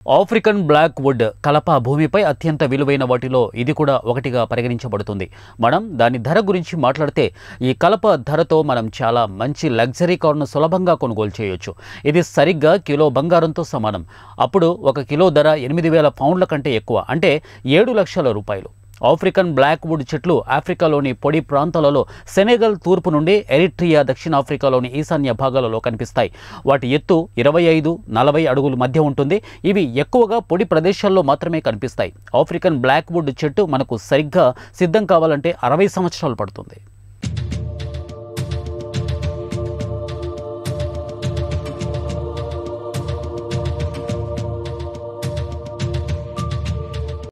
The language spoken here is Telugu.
ఆఫ్రికన్ బ్లాక్ వుడ్ కలప భూమిపై అత్యంత విలువైన వాటిలో ఇది కూడా ఒకటిగా పరిగణించబడుతుంది మనం దాని ధర గురించి మాట్లాడితే ఈ కలప ధరతో మనం చాలా మంచి లగ్జరీ కార్ను సులభంగా కొనుగోలు చేయొచ్చు ఇది సరిగ్గా కిలో బంగారంతో సమానం అప్పుడు ఒక కిలో ధర ఎనిమిది వేల పౌండ్ల కంటే ఎక్కువ అంటే ఏడు లక్షల రూపాయలు ఆఫ్రికన్ బ్లాక్ వుడ్ చెట్లు ఆఫ్రికాలోని పొడి ప్రాంతాలలో సెనెగల్ తూర్పు నుండి ఎరిట్రియా దక్షిణాఫ్రికాలోని ఈశాన్య భాగాలలో కనిపిస్తాయి వాటి ఎత్తు ఇరవై ఐదు నలభై అడుగుల మధ్య ఉంటుంది ఇవి ఎక్కువగా పొడి ప్రదేశాల్లో మాత్రమే కనిపిస్తాయి ఆఫ్రికన్ బ్లాక్ వుడ్ చెట్టు మనకు సరిగ్గా సిద్ధం కావాలంటే అరవై సంవత్సరాలు పడుతుంది